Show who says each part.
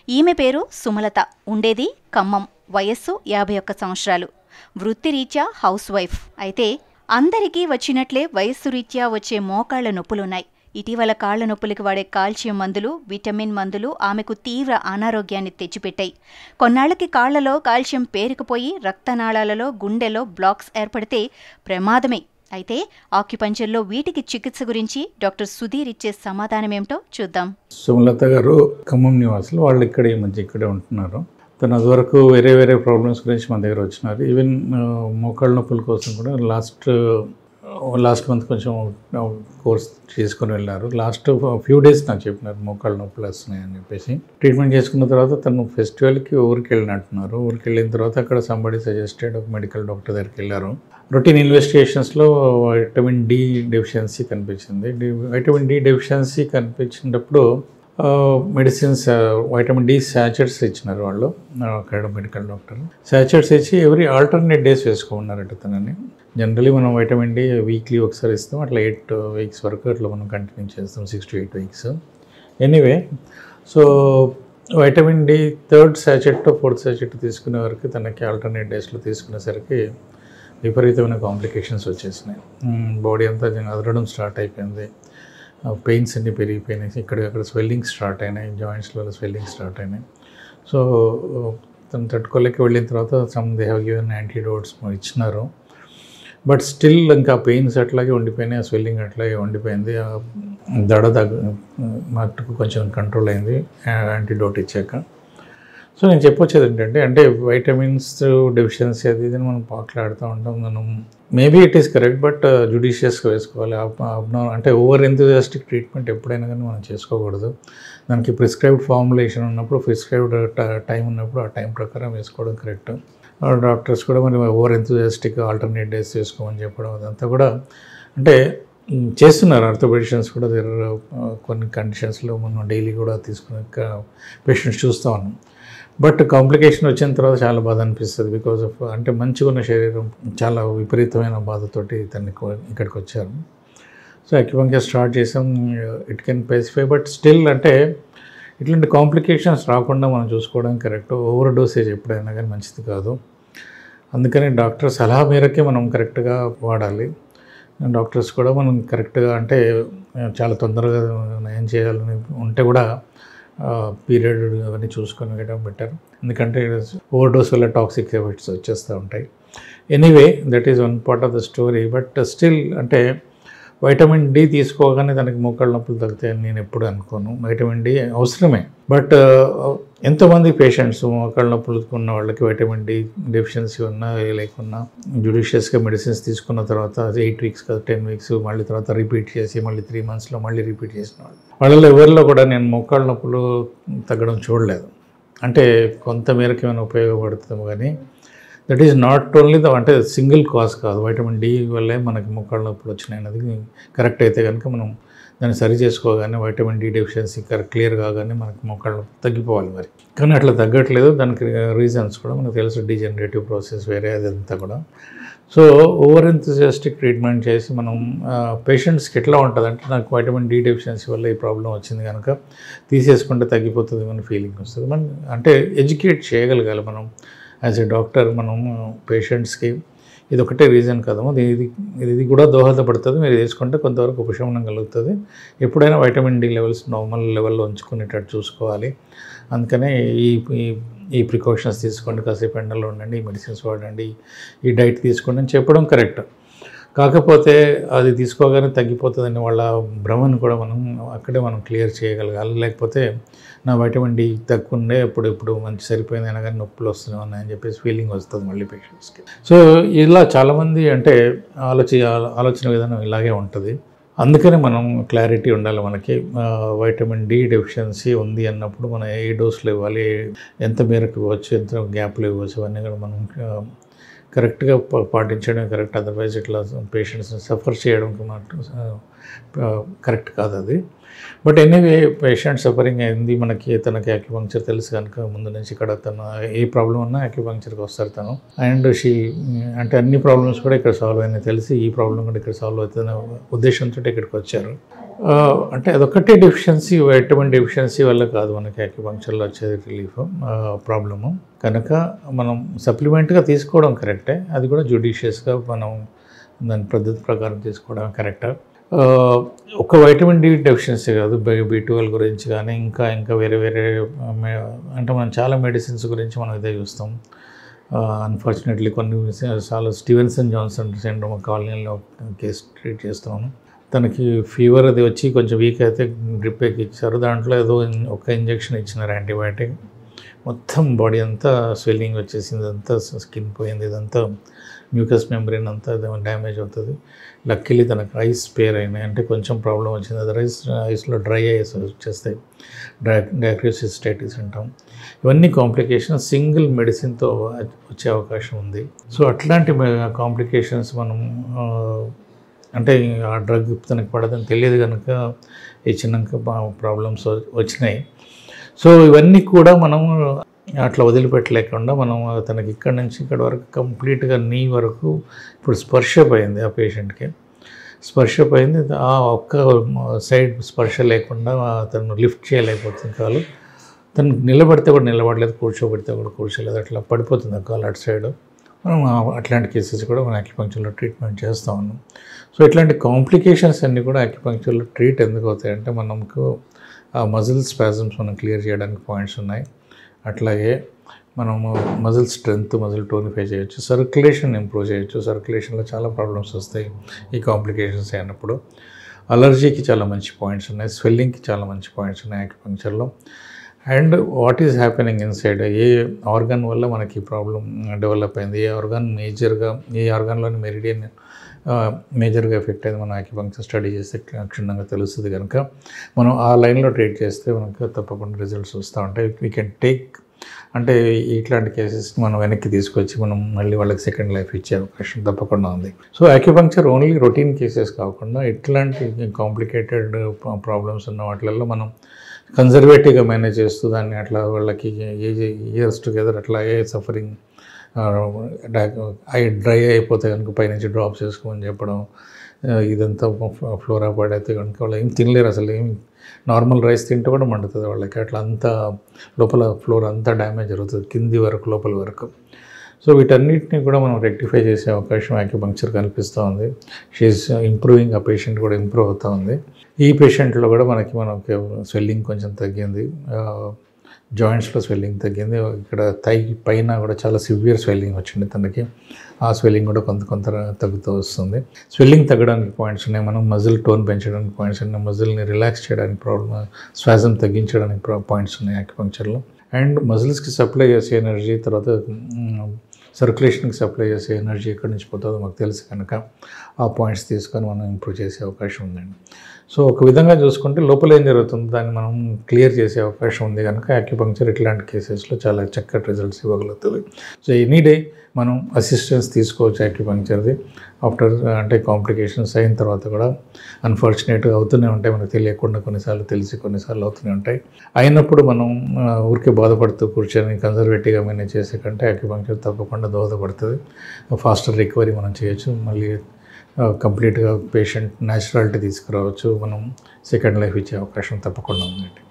Speaker 1: ఈమె పేరు సుమలత ఉండేది ఖమ్మం వయస్సు యాభై ఒక్క సంవత్సరాలు వృత్తిరీత్యా హౌస్ వైఫ్ అయితే అందరికీ వచ్చినట్లే వయస్సు రీత్యా వచ్చే మోకాళ్ల నొప్పులున్నాయి ఇటీవల కాళ్ల నొప్పులకు వాడే కాల్షియం మందులు విటమిన్ మందులు ఆమెకు తీవ్ర అనారోగ్యాన్ని తెచ్చిపెట్టాయి కొన్నాళ్లకి కాళ్లలో కాల్షియం పేరుకుపోయి రక్తనాళాలలో గుండెలో బ్లాక్స్ ఏర్పడితే ప్రమాదమే అయితే ఆక్యుపంచర్లో వీటికి చికిత్స గురించి డాక్టర్ సుధీర్ ఇచ్చే సమాధానమేమిటో చూద్దాం
Speaker 2: సుమలత గారు ఖమ్మం నివాసులు వాళ్ళు ఇక్కడ ఈ మధ్య ఇక్కడే ఉంటున్నారు తను అదివరకు వేరే వేరే ప్రాబ్లమ్స్ గురించి మన దగ్గర వచ్చినారు ఈవెన్ మోకాళ్ళ నొప్పుల కోసం కూడా లాస్ట్ లాస్ట్ మంత్ కొంచెం కోర్స్ చేసుకొని వెళ్ళారు లాస్ట్ ఫ్యూ డేస్ నాకు చెప్పినారు మోకాళ్ళ నొప్పులు వస్తున్నాయి అని చెప్పేసి ట్రీట్మెంట్ చేసుకున్న తర్వాత తను ఫెస్టివల్కి ఊరికి వెళ్ళినట్టున్నారు ఊరికి వెళ్ళిన తర్వాత అక్కడ సంబడి సజెస్టెడ్ ఒక మెడికల్ డాక్టర్ దగ్గరికి వెళ్ళారు రొటీన్ ఇన్వెస్టిగేషన్స్లో వైటమిన్ డి డెఫిషియన్సీ కనిపించింది డి- వైటమిన్ డి డెఫిషియన్సీ కనిపించినప్పుడు మెడిసిన్స్ వైటమిన్ డి శాచెట్స్ ఇచ్చినారు వాళ్ళు ఆ, అక్కడ మెడికల్ డాక్టర్ శాచెట్స్ ఇచ్చి ఎవ్రీ ఆల్టర్నేట్ డేస్ వేసుకోమన్నారట తనని జనరలీ మనం వైటమిన్ డి వీక్లీ ఒకసారి ఇస్తాం అట్లా ఎయిట్ వీక్స్ వరకు అట్లా మనం కంటిన్యూ చేస్తాం six to eight weeks anyway so vitamin D third sachet fourth sachet తీసుకునే వరకు తనకి ఆల్టర్నేట్ డేస్లో తీసుకునేసరికి విపరీతమైన కాంప్లికేషన్స్ వచ్చేసినాయి బాడీ అంతా జ- అదరడం స్టార్ట్ అయిపోయింది పెయిన్స్ అన్నీ పెరిగిపోయినాయి ఇక్కడ అక్కడ స్వెల్లింగ్ స్టార్ట్ అయినాయి జాయింట్స్లో స్వెల్లింగ్ స్టార్ట్ అయినాయి సో తను తట్టుకోలేక వెళ్ళిన తర్వాత some they have given antidotes ఇచ్చినారు బట్ స్టిల్ ఇంకా పెయిన్స్ అట్లాగే ఉండిపోయినాయి ఆ స్వెల్లింగ్ అట్లాగే ఉండిపోయింది ఆ దడ దగ్గ మట్టుకు కొంచెం కంట్రోల్ అయింది యాంటీడోట్ ఇచ్చాక సో నేను చెప్పొచ్చేది ఏంటంటే అంటే వైటమిన్స్ డెఫిషియన్సీ అది ఇది అని మనం మాట్లాడుతూ ఉంటాం మనం maybe it is correct but జుడిషియస్గా వేసుకోవాలి అబ్నో అంటే ఓవర్ ఎంతజాస్టిక్ ట్రీట్మెంట్ ఎప్పుడైనా కానీ మనం చేసుకోకూడదు దానికి ప్రిస్క్రైబ్డ్ ఫార్ములేషన్ ఉన్నప్పుడు ప్రిస్క్రైబ్డ్ టైం ఉన్నప్పుడు ఆ టైం ప్రకారం వేసుకోవడం కరెక్ట్ డాక్టర్స్ కూడా మరి ఓవర్ ఎంతజాస్టిక్ ఆల్టర్నేట్ డేస్ చేసుకోమని చెప్పడం అదంతా కూడా అంటే మ్, చేస్తున్నారు ఆర్థోపెడిషన్స్ కూడా దగ్గర కొన్ని కండిషన్స్లో మనం డైలీ కూడా తీసుకునే పేషెంట్స్ చూస్తూ ఉన్నాం బట్ కాంప్లికేషన్ వచ్చిన తర్వాత చాలా బాధ అనిపిస్తుంది బికాజ్ ఆఫ్ అంటే మంచిగా ఉన్న శరీరం చాలా విపరీతమైన బాధతోటి తన్ని కో- ఇక్కడికి వచ్చారు సో అక్యుపంక్చర్ స్టార్ట్ చేసాం it can specify but still అంటే ఇట్లాంటి కాంప్లికేషన్స్ రాకుండా మనం చూసుకోవడం కరెక్ట్ ఓవర్ డోసేజ్ ఎప్పుడైనా కానీ మంచిది కాదు అందుకని డాక్టర్ సలహా మేరకే మనం కరెక్ట్గా వాడాలి డాక్టర్స్ కూడా మనం కరెక్ట్గా అంటే చాలా తొందరగా నయం చేయాలని ఉంటే కూడా పీరియడ్ అవన్నీ చూసుకొని వేయడం బెటర్ ఎందుకంటే ఓవర్ డోస్ వల్ల టాక్సిక్ ఎఫెక్ట్స్ వచ్చేస్తూ ఉంటాయి anyway that is one part of the story but still అంటే వైటమిన్ డి తీసుకోగానే దానికి మోకాళ్ళ నొప్పులు తగ్గుతాయని నేను ఎప్పుడు అనుకోను వైటమిన్ డి అవసరమే బట్ ఎంతోమంది పేషెంట్స్ మోకాళ్ళ నొప్పులు ఉన్న వాళ్ళకి వైటమిన్ డి డెఫిషియన్సీ ఉన్నా లేకున్నా జుడిషియస్గా మెడిసిన్స్ తీసుకున్న తర్వాత ఎయిట్ వీక్స్ కదా టెన్ వీక్స్ మళ్ళీ తర్వాత రిపీట్ చేసి మళ్ళీ త్రీ మంత్స్లో మళ్ళీ రిపీట్ చేసిన వాళ్ళు వాళ్ళలో ఎవరిలో కూడా నేను మోకాళ్ళ నొప్పులు తగ్గడం చూడలేదు అంటే కొంత మేరకు ఏమైనా ఉపయోగపడుతుందేమో కానీ that is not only the అంటే సింగిల్ కాజ్ కాదు వైటమిన్ డి వల్లే మనకి మోకాళ్ళ నొప్పులు వచ్చినాయి అనేది కరెక్ట్ అయితే కనుక మనం దాన్ని సరి చేసుకోగానే vitamin D deficiency correct clear కాగానే మనకి మోకాళ్ళ నొప్పి తగ్గిపోవాలి మరి కానీ అట్లా తగ్గట్లేదు దానికి రీజన్స్ కూడా మనకు తెలుసు డిజనరేటివ్ ప్రాసెస్ వేరే అదంతా కూడా సో ఓవర్ ఎంతజియాస్టిక్ ట్రీట్మెంట్ చేసి మనం పేషెంట్స్కి ఎట్లా ఉంటుంది అంటే నాకు వైటమిన్ డి డెఫిషియన్సీ వల్ల ఈ ప్రాబ్లం వచ్చింది కనుక తీసేసుకుంటే తగ్గిపోతుంది మన ఫీలింగ్ వస్తుంది మనం అంటే ఎడ్యుకేట్ చేయగలగాలి మనం యాజ్ ఎ డాక్టర్ మనం పేషెంట్స్కి ఇది ఒకటే రీజన్ కదమ్మా ఇది ఇది ఇది కూడా దోహదపడుతుంది మీరు వేసుకుంటే కొంతవరకు ఉపశమనం కలుగుతుంది ఎప్పుడైనా వైటమిన్ డి లెవెల్స్ నార్మల్ లెవెల్లో ఉంచుకునేటట్టు చూసుకోవాలి అందుకనే ఈ ఈ- ఈ ప్రికాషన్స్ తీసుకోండి కాసేపు ఎండలో ఉండండి ఈ మెడిసిన్స్ వాడండి ఈ డైట్ తీసుకోండి అని చెప్పడం కరెక్ట్ కాకపోతే అది తీసుకోగానే తగ్గిపోతుందని వాళ్ళ భ్రమను కూడా మనం అక్కడే మనం క్లియర్ చేయగలగాలి లేకపోతే నా వైటమిన్ డి తక్కువ ఉండే ఇప్పుడు ఇప్పుడు మంచి సరిపోయింది అయినా కానీ నొప్పులు వస్తున్నాయి ఉన్నాయని చెప్పేసి ఫీలింగ్ వస్తుంది మళ్ళీ పేషెంట్స్కి సో ఇలా చాలామంది అంటే ఆలోచి ఆలోచన విధానం ఇలాగే ఉంటుంది అందుకనే మనం క్లారిటీ ఉండాలి మనకి ఆ, వైటమిన్ డి డెఫిషియన్సీ ఉంది అన్నప్పుడు మనం ఏ డోసులు ఇవ్వాలి ఎంత మేరకు ఇవ్వచ్చు ఎంత గ్యాప్లు ఇవ్వచ్చు అవన్నీ కూడా మనం ఆ, కరెక్ట్గా పా- పాటించడం కరెక్ట్ అదర్వైజ్ ఇట్లా పేషెంట్స్ని సఫర్ చేయడం కరెక్ట్ కాదు అది బట్ ఎనీవే పేషెంట్ సఫరింగ్ అయింది మనకి తనకి అక్యుపంక్చర్ తెలుసు కనుక ముందు నుంచి ఇక్కడ తను ఏ ప్రాబ్లం ఉన్నా అక్యుపంక్చర్కి వస్తారు తను అండ్ షీ అంటే అన్ని ప్రాబ్లమ్స్ కూడా ఇక్కడ సాల్వ్ అయినాయి తెలిసి ఈ ప్రాబ్లం కూడా ఇక్కడ సాల్వ్ అవుతుందనే ఉద్దేశంతో ఇక్కడికి వచ్చారు ఆ, అంటే అదొక్కటే డెఫిషియన్సీ వైటమిన్ డెఫిషియన్సీ వల్ల కాదు మనకి అక్యుపంక్చర్లో వచ్చేది రిలీఫ్ ప్రాబ్లము కనుక మనం సప్లిమెంట్గా తీసుకోవడం కరెక్టే అది కూడా జుడిషియస్గా మనం దాని పద్ధతి ప్రకారం తీసుకోవడం కరెక్ట్ ఒక వైటమిన్ డి డెఫిషియన్సీ కాదు బి ట్వెల్వ్ గురించి కానీ ఇంకా ఇంకా వేరే వేరే ఆ, మే- అంటే మనం చాలా మెడిసిన్స్ గురించి మనం ఇదే చూస్తాం అన్ఫార్చునేట్లీ కొన్ని చాలా స్టీవెన్సన్ జాన్సన్ సిండ్రోమ్ కాలనీలో కేసు ట్రీట్ చేస్తున్నాను తనకి ఫీవర్ అది వచ్చి కొంచెం వీక్ అయితే డ్రిప్ ఇచ్చారు దాంట్లో ఏదో ఇన్- ఒక ఇంజెక్షన్ ఇచ్చినారు యాంటీబయాటిక్ మొత్తం బాడీ అంతా స్వెల్లింగ్ వచ్చేసింది అంతా స్కిన్ పోయింది ఇదంతా మ్యూకస్ మెంబ్రెయిన్ అంతా డ్యామేజ్ అవుతుంది లక్కీలీ తనకు ఐస్ స్పేర్ అయినాయి అంటే కొంచెం ప్రాబ్లం వచ్చింది అదర్వైజ్ ఐస్లో డ్రై ఐస్ వచ్చేస్తాయి డ్రై డయాక్రిసిస్టైటిస్ అంటాం ఇవన్నీ కాంప్లికేషన్స్ సింగిల్ మెడిసిన్తో వచ్చే అవకాశం ఉంది సో అట్లాంటి కాంప్లికేషన్స్ మనం ఆ, అంటే ఆ డ్రగ్ తనకు పడదని తెలియదు కనుక ఇచ్చినాక ప్రాబ్లమ్స్ వచ్చినాయి సో ఇవన్నీ కూడా మనం అట్లా వదిలిపెట్టలేకుండా మనం తనకి ఇక్కడి నుంచి ఇక్కడ వరకు కంప్లీట్గా నీ వరకు ఇప్పుడు స్పర్శ పోయింది ఆ పేషెంట్కి స్పర్శ పోయింది ఆ ఒక్క సైడ్ స్పర్శ లేకుండా తను లిఫ్ట్ చేయలేకపోతుంది కాలు తను నిలబడితే కూడా నిలబడలేదు కూర్చోబెడితే కూడా కూర్చోలేదు అట్లా పడిపోతుంది ఆ కాలు అటు సైడ్ మనం ఆ- అట్లాంటి కేసెస్ కూడా మనం అక్యుపంక్చర్లో ట్రీట్మెంట్ చేస్తూ ఉన్నాం సో ఇట్లాంటి కాంప్లికేషన్స్ అన్నీ కూడా అక్యుపంక్చర్లో ట్రీట్ ఎందుకు అవుతాయంటే మనకు ఆ మజిల్ స్పాజమ్స్ మనం క్లియర్ చేయడానికి పాయింట్స్ ఉన్నాయి అట్లాగే మనము మజిల్ స్ట్రెంగ్త్ మజిల్ టోనిఫై చేయొచ్చు సర్క్యులేషన్ ఇంప్రూవ్ చేయొచ్చు సర్క్యులేషన్లో చాలా ప్రాబ్లమ్స్ వస్తాయి ఈ కాంప్లికేషన్స్ అయినప్పుడు అలర్జీకి చాలా మంచి పాయింట్స్ ఉన్నాయి స్వెల్లింగ్కి చాలా మంచి పాయింట్స్ ఉన్నాయి యాక్యుపంక్చర్లో and what is happening inside ఏ ఆర్గాన్ వల్ల మనకి ప్రాబ్లం డెవలప్ అయింది ఏ ఆర్గాన్ మేజర్గా ఏ ఆర్గాన్లోని మెరిడియన్ మేజర్గా ఎఫెక్ట్ అయింది మనం యాక్యుపంక్చర్ స్టడీ చేస్తే క్షుణ్ణంగా తెలుస్తుంది కనుక మనం ఆ లైన్లో ట్రీట్ చేస్తే మనకు తప్పకుండా రిజల్ట్స్ వస్తూ ఉంటాయి వీ కెన్ టేక్ అంటే ఇట్లాంటి కేసెస్ మనం వెనక్కి తీసుకొచ్చి మనం మళ్ళీ వాళ్ళకి సెకండ్ లైఫ్ ఇచ్చే అవకాశం తప్పకుండా ఉంది so acupuncture only routine cases కాకుండా ఇట్లాంటి కాంప్లికేటెడ్ ప్రాబ్లమ్స్ ఉన్న వాటిల్లో మనం కన్జర్వేటివ్గా మేనేజ్ చేస్తూ దాన్ని అట్లా వాళ్ళకి ఏజ్ ఇయర్స్ టుగెదర్ అట్లా ఏ సఫరింగ్ ఐ డ్రై అయిపోతే కనుక పైనుంచి డ్రాప్స్ వేసుకోమని చెప్పడం ఆ, ఇదంతా ఫ్లోరా పడైతే కనుక వాళ్ళు ఏం తినలేరు అసలు ఏం నార్మల్ రైస్ తింటే కూడా మండుతుంది వాళ్ళకి అట్లా అంతా లోపల ఫ్లోర్ అంతా డ్యామేజ్ జరుగుతుంది కింది వరకు లోపల వరకు సో వీటన్నిటిని కూడా మనం రెక్టిఫై చేసే అవకాశం యాక్యుపంక్చర్ కనిపిస్తూ ఉంది షీఈస్ ఇంప్రూవింగ్ ఆ పేషెంట్ కూడా ఇంప్రూవ్ అవుతూ ఉంది ఈ పేషెంట్లో కూడా మనకి మనకి స్వెల్లింగ్ కొంచెం తగ్గింది జాయింట్స్లో స్వెల్లింగ్ తగ్గింది ఇక్కడ థై పైన కూడా చాలా సివియర్ స్వెల్లింగ్ వచ్చింది తనకి ఆ స్వెల్లింగ్ కూడా కొంత కొంత తగ్గుతూ వస్తుంది స్వెల్లింగ్ తగ్గడానికి పాయింట్స్ ఉన్నాయి మనం మజిల్ టోన్ పెంచడానికి పాయింట్స్ ఉన్నాయి మజిల్ని రిలాక్స్ చేయడానికి ప్రాబ్లమ్ శ్వాసం తగ్గించడానికి పాయింట్స్ ఉన్నాయి యాక్యుపంక్చర్లో అండ్ మజిల్స్కి సప్లై చేసే ఎనర్జీ తర్వాత సర్క్యులేషన్కి సప్లై చేసే ఎనర్జీ ఎక్కడి నుంచి పోతుందో మాకు తెలుసు కనుక ఆ పాయింట్స్ తీసుకొని మనం ఇంప్రూవ్ చేసే అవకాశం ఉందండి సో ఒక విధంగా చూసుకుంటే లోపల ఏం జరుగుతుందో దాన్ని మనం క్లియర్ చేసే అవకాశం ఉంది కనుక యాక్యుపంక్చర్ ఇట్లాంటి కేసెస్లో చాలా చక్కటి రిజల్ట్స్ ఇవ్వగలుగుతుంది సో ఎనీ డే మనం అసిస్టెన్స్ తీసుకోవచ్చు యాక్యుపంక్చర్ది ఆఫ్టర్ అంటే కాంప్లికేషన్స్ అయిన తర్వాత కూడా అన్ఫార్చునేట్గా అవుతూనే ఉంటాయి మనకు తెలియకుండా కొన్నిసార్లు తెలిసి కొన్నిసార్లు అవుతూనే ఉంటాయి అయినప్పుడు మనం ఆ, ఊరికే బాధపడుతూ కూర్చొని కన్జర్వేటివ్గా మేనేజ్ చేసే కంటే యాక్యుపంక్చర్ తప్పకుండా దోహదపడుతుంది ఫాస్టర్ రికవరీ మనం చేయొచ్చు మళ్ళీ కంప్లీట్గా పేషెంట్ న్యాచురాలిటీ తీసుకురావచ్చు మనం సెకండ్ లైఫ్ ఇచ్చే అవకాశం తప్పకుండా ఉందండి